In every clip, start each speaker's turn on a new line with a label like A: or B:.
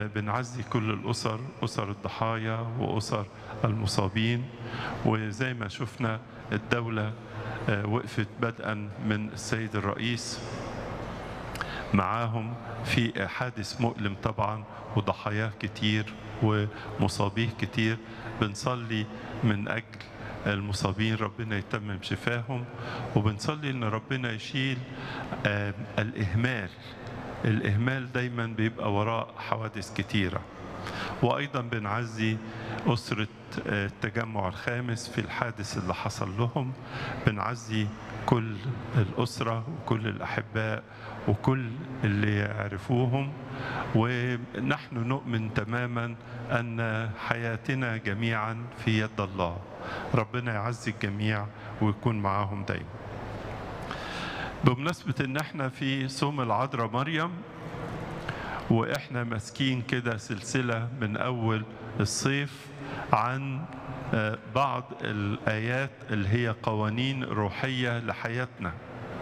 A: بنعزي كل الأسر أسر الضحايا وأسر المصابين وزي ما شفنا الدولة آه، وقفت بدءا من السيد الرئيس معاهم في حادث مؤلم طبعا وضحاياه كتير ومصابيه كتير بنصلي من أجل المصابين ربنا يتمم شفاهم وبنصلي ان ربنا يشيل آه، الاهمال الاهمال دايما بيبقى وراء حوادث كتيره وايضا بنعزي اسره آه، التجمع الخامس في الحادث اللي حصل لهم بنعزي كل الاسره وكل الاحباء وكل اللي يعرفوهم ونحن نؤمن تماما ان حياتنا جميعا في يد الله ربنا يعزي الجميع ويكون معاهم دايما بمناسبة ان احنا في صوم العذراء مريم واحنا ماسكين كده سلسلة من اول الصيف عن آه، بعض الايات اللي هي قوانين روحية لحياتنا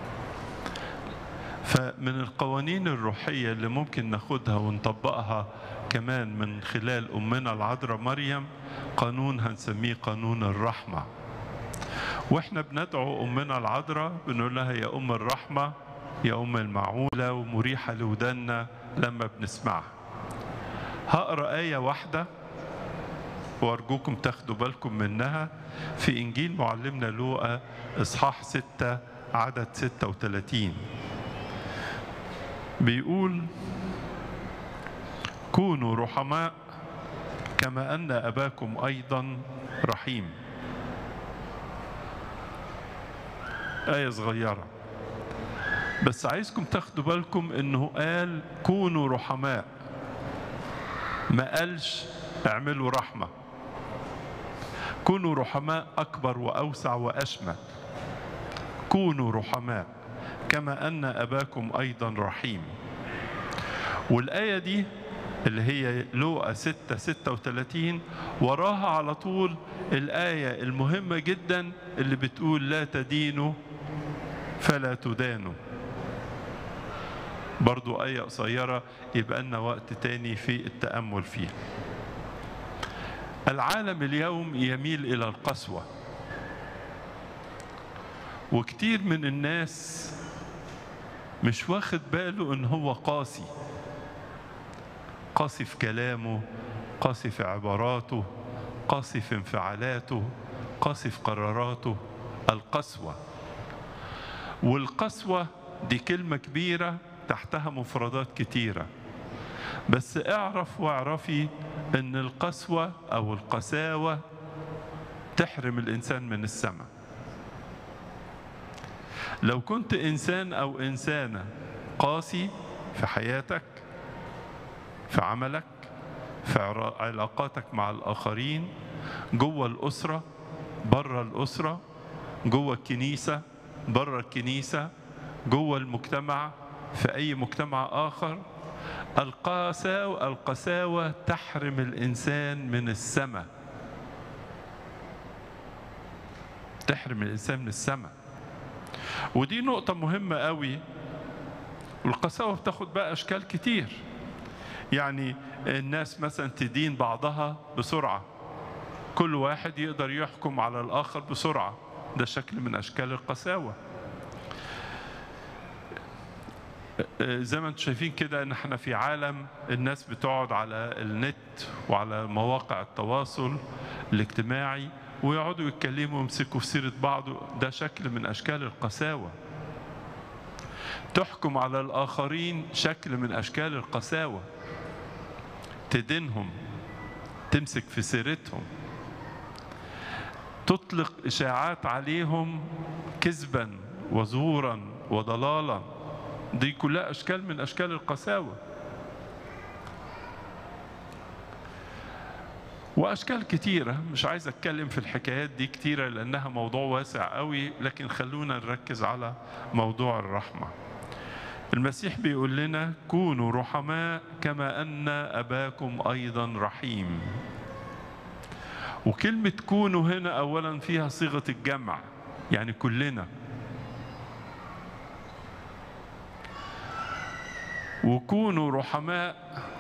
A: فمن القوانين الروحية اللي ممكن ناخدها ونطبقها كمان من خلال أمنا العذراء مريم قانون هنسميه قانون الرحمة واحنا بندعو أمنا العذراء بنقول لها يا أم الرحمة يا أم المعولة ومريحة لودنا لما بنسمعها هقرأ آية واحدة وأرجوكم تاخدوا بالكم منها في إنجيل معلمنا لوقا إصحاح 6 عدد 36 بيقول كونوا رحماء كما ان اباكم ايضا رحيم ايه صغيره بس عايزكم تاخدوا بالكم انه قال كونوا رحماء ما قالش اعملوا رحمه كونوا رحماء اكبر واوسع واشمل كونوا رحماء كما ان اباكم ايضا رحيم والايه دي اللي هي لوقا 6 36 وراها على طول الايه المهمه جدا اللي بتقول لا تدينوا فلا تدانوا برضو آية قصيرة يبقى لنا وقت تاني في التأمل فيها العالم اليوم يميل إلى القسوة وكتير من الناس مش واخد باله ان هو قاسي قاسي في كلامه قاسي في عباراته قاسي في انفعالاته قاسي في قراراته القسوة والقسوة دي كلمة كبيرة تحتها مفردات كتيرة بس اعرف واعرفي ان القسوة او القساوة تحرم الانسان من السماء لو كنت انسان او انسانه قاسي في حياتك في عملك في عرا- علاقاتك مع الاخرين جوه الاسره بره الاسره جوه الكنيسه بره الكنيسه جوه المجتمع في اي مجتمع اخر القساوه القساوه تحرم الانسان من السماء تحرم الانسان من السماء ودي نقطة مهمة قوي والقساوة بتاخد بقى أشكال كتير يعني الناس مثلا تدين بعضها بسرعة كل واحد يقدر يحكم على الآخر بسرعة ده شكل من أشكال القساوة زي ما انتم شايفين كده ان احنا في عالم الناس بتقعد على النت وعلى مواقع التواصل الاجتماعي ويقعدوا يتكلموا ويمسكوا في سيرة بعض ده شكل من أشكال القساوة تحكم على الآخرين شكل من أشكال القساوة تدينهم تمسك في سيرتهم تطلق إشاعات عليهم كذبا وزورا وضلالا دي كلها أشكال من أشكال القساوة واشكال كتيره مش عايز اتكلم في الحكايات دي كتيره لانها موضوع واسع قوي لكن خلونا نركز على موضوع الرحمه المسيح بيقول لنا كونوا رحماء كما ان اباكم ايضا رحيم وكلمه كونوا هنا اولا فيها صيغه الجمع يعني كلنا وكونوا رحماء